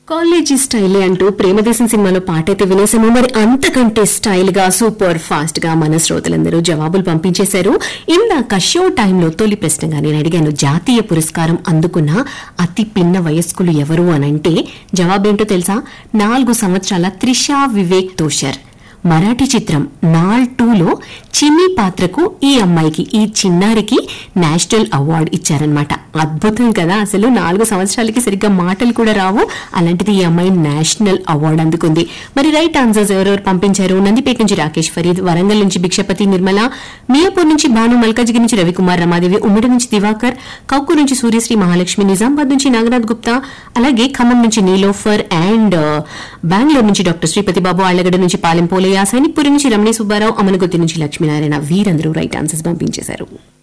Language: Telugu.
కాలేజీ స్టైల్ అంటూ ప్రేమదేశం సినిమాలో పాట అయితే వినేసాము మరి అంతకంటే స్టైల్ గా సూపర్ ఫాస్ట్ గా మన శ్రోతలందరూ జవాబులు పంపించేశారు ఇందాక షో టైంలో తొలి ప్రశ్నగా నేను అడిగాను జాతీయ పురస్కారం అందుకున్న అతి పిన్న వయస్కులు ఎవరు అనంటే జవాబేంటో తెలుసా నాలుగు సంవత్సరాల త్రిషా వివేక్ తోషర్ మరాఠీ చిత్రం నాల్ టూలో చిన్ని పాత్రకు ఈ అమ్మాయికి ఈ చిన్నారికి నేషనల్ అవార్డు ఇచ్చారనమాట అద్భుతం కదా అసలు నాలుగు సంవత్సరాలకి సరిగ్గా మాటలు కూడా రావు అలాంటిది ఈ అమ్మాయి నేషనల్ అవార్డు అందుకుంది మరి రైట్ ఆన్సర్స్ ఎవరెవరు పంపించారు నందిపేట నుంచి రాకేష్ ఫరీద్ వరంగల్ నుంచి భిక్షపతి నిర్మల మియాపూర్ నుంచి భాను మల్కాజిగిరి నుంచి రవికుమార్ రమాదేవి ఉమ్మడి నుంచి దివాకర్ కౌకు నుంచి సూర్యశ్రీ మహాలక్ష్మి నిజామాబాద్ నుంచి నాగనాథ్ గుప్తా అలాగే ఖమ్మం నుంచి నీలోఫర్ అండ్ బెంగళూరు నుంచి డాక్టర్ శ్రీపతి బాబు ఆళ్లగడ్డ నుంచి పాలెం పోలయ్య సైనిక్పురి నుంచి రమణి సుబ్బారావు అమనగుత్తి నుంచి లక్ష్మీనారాయణ వీరందరూ రైట్ ఆన్సర్స్ పంపించేశారు